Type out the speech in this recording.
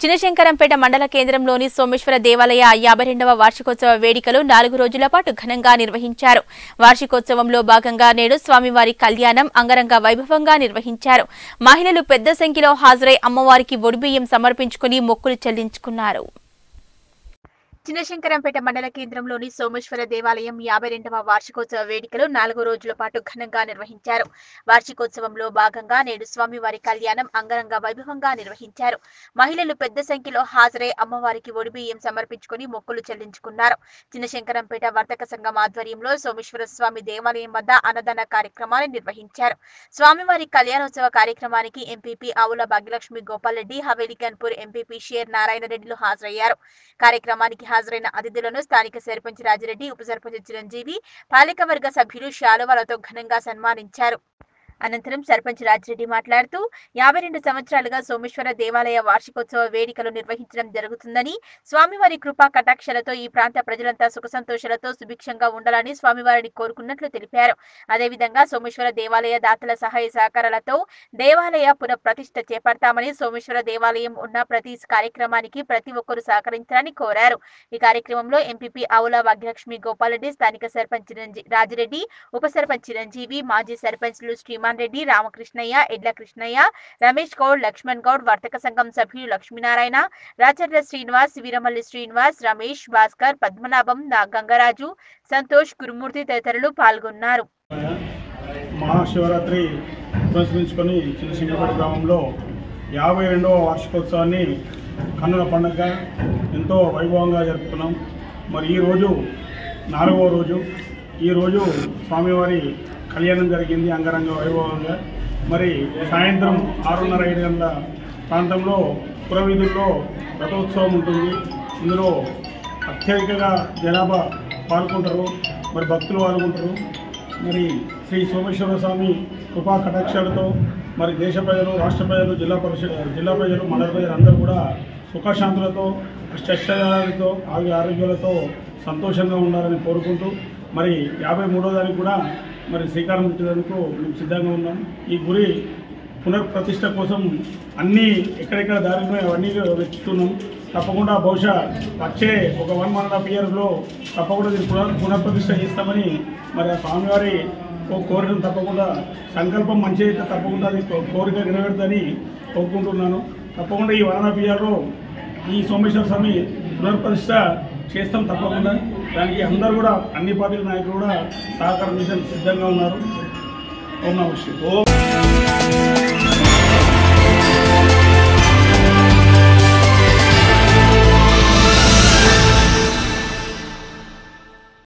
చినశంకరంపేట మండల కేంద్రంలోని సోమేశ్వర దేవాలయ యాభై రెండవ వార్షికోత్సవ వేడుకలు నాలుగు రోజుల పాటు ఘనంగా నిర్వహించారు వార్షికోత్సవంలో భాగంగా నేడు స్వామివారి కళ్యాణం అంగరంగ వైభవంగా నిర్వహించారు మహిళలు పెద్ద సంఖ్యలో హాజరై అమ్మవారికి ఒడిబియ్యం సమర్పించుకుని మొక్కులు చెల్లించుకున్నారు చిన్నశంకరంపేట మండల కేంద్రంలోని సోమేశ్వర దేవాలయం యాభై రెండవ వార్షికోత్సవ వేడుకలు నాలుగు రోజుల పాటు ఘనంగా నిర్వహించారు వార్షికోత్సవంలో భాగంగా నేడు స్వామివారి కళ్యాణం అంగరంగ వైభవంగా నిర్వహించారు మహిళలు పెద్ద సంఖ్యలో హాజరై అమ్మవారికి ఒడిబియ్యం సమర్పించుకుని మొక్కులు చెల్లించుకున్నారు చిన్నశంకరంపేట వర్తక సంఘం ఆధ్వర్యంలో సోమేశ్వర స్వామి దేవాలయం వద్ద అన్నదాన కార్యక్రమాన్ని నిర్వహించారు స్వామివారి కళ్యాణోత్సవ కార్యక్రమానికి ఎంపీపీ ఆవుల భాగ్యలక్ష్మి గోపాల్ రెడ్డి హవేలి గన్పూర్ ఎంపీపీ షేర్ నారాయణ రెడ్డిలు హాజరయ్యారు కార్యక్రమానికి హాజరైన అతిథులను స్థానిక సర్పంచ్ రాజిరెడ్డి ఉప సర్పంచ్ చిరంజీవి పాలకవర్గ సభ్యులు శాలువాలతో ఘనంగా సన్మానించారు అనంతరం సర్పంచ్ రాజిరెడ్డి మాట్లాడుతూ యాభై రెండు సంవత్సరాలుగా సోమేశ్వర దేవాలయ వార్షికోత్సవ వేడుకలు నిర్వహించడం జరుగుతుందని స్వామివారి కృపా కటాక్షలతో ఈ ప్రాంత ప్రజలంతా సుఖ సంతోషాలతో సుభిక్షంగా ఉండాలని స్వామివారిని కోరుకున్నట్లు తెలిపారు అదేవిధంగా సోమేశ్వర దేవాలయ దాతల సహాయ సహకారాలతో దేవాలయ పునఃప్రతిష్ఠ చేపడతామని సోమేశ్వర దేవాలయం ఉన్న ప్రతి కార్యక్రమానికి ప్రతి ఒక్కరూ సహకరించాలని కోరారు ఈ కార్యక్రమంలో ఎంపీపీ ఆవుల భాగ్యలక్ష్మి గోపాలరెడ్డి స్థానిక సర్పంచ్ చిరంజీ- రాజిరెడ్డి ఉప సర్పంచ్ చిరంజీవి మాజీ సర్పంచ్లు శ్రీమాన్ రెడ్డి రామకృష్ణయ్య ఎడ్ల కృష్ణయ్య రమేష్ గౌడ్ లక్ష్మణ్ గౌడ్ వర్తక సంఘం సభ్యులు లక్ష్మీనారాయణ రాచర్ల శ్రీనివాస్ వీరమల్లి శ్రీనివాస్ రమేష్ భాస్కర్ పద్మనాభం నా- గంగరాజు సంతోష్ గురుమూర్తి తదితరులు పాల్గొన్నారు మహాశివరాత్రి పురస్కరించుకొని చిన్నశంకరపేట గ్రామంలో యాభై రెండవ వార్షికోత్సవాన్ని కన్నుల పండుగ ఎంతో వైభవంగా జరుపుకున్నాం మరి ఈరోజు నాలుగవ రోజు ఈరోజు స్వామివారి కళ్యాణం జరిగింది అంగరంగ వైభవంగా మరి సాయంత్రం ఆరున్నర ఐదు గంటల ప్రాంతంలో పురవీధుల్లో రథోత్సవం ఉంటుంది ఇందులో అత్యధికంగా జనాభా పాల్గొంటారు మరి భక్తులు పాల్గొంటారు మరి శ్రీ సోమేశ్వర స్వామి కృపా కటాక్షాలతో మరి దేశ ప్రజలు రాష్ట్ర ప్రజలు జిల్లా పరిషత్ జిల్లా ప్రజలు మండల ప్రజలు అందరూ కూడా సుఖశాంతులతో అష్టైశ్వర్యాలతో ఆరోగ్య ఆరోగ్యాలతో సంతోషంగా ఉండాలని కోరుకుంటూ మరి యాభై మూడో తారీఖు కూడా మరి శ్రీకారం చుట్టేందుకు మేము సిద్ధంగా ఉన్నాం ఈ గురి పునఃప్రతిష్ఠ కోసం అన్నీ ఎక్కడెక్కడ దారిలో అవన్నీ వెతుకుతున్నాం తప్పకుండా బహుశా వచ్చే ఒక వన్ వన్ అండ్ హాఫ్ ఇయర్లో తప్పకుండా దీన్ని పునః పునఃప్రతిష్ఠ చేస్తామని మరి ఆ స్వామివారి ఓ కోరికను తప్పకుండా సంకల్పం మంచి అయితే తప్పకుండా అది కో- కోరిక నెరవేరుతుందని కోరుకుంటున్నాను తప్పకుండా ఈ వన్ అండ్ హాఫ్ ఇయర్లో ఈ సోమేశ్వర స్వామి పునఃప్రతిష్ఠ చేస్తాం తప్పకుండా దానికి అందరూ కూడా అన్ని పార్టీల నాయకులు కూడా సహకారం చేసేందుకు సిద్ధంగా ఉన్నారు ఓం నమః శివాయ. ఓం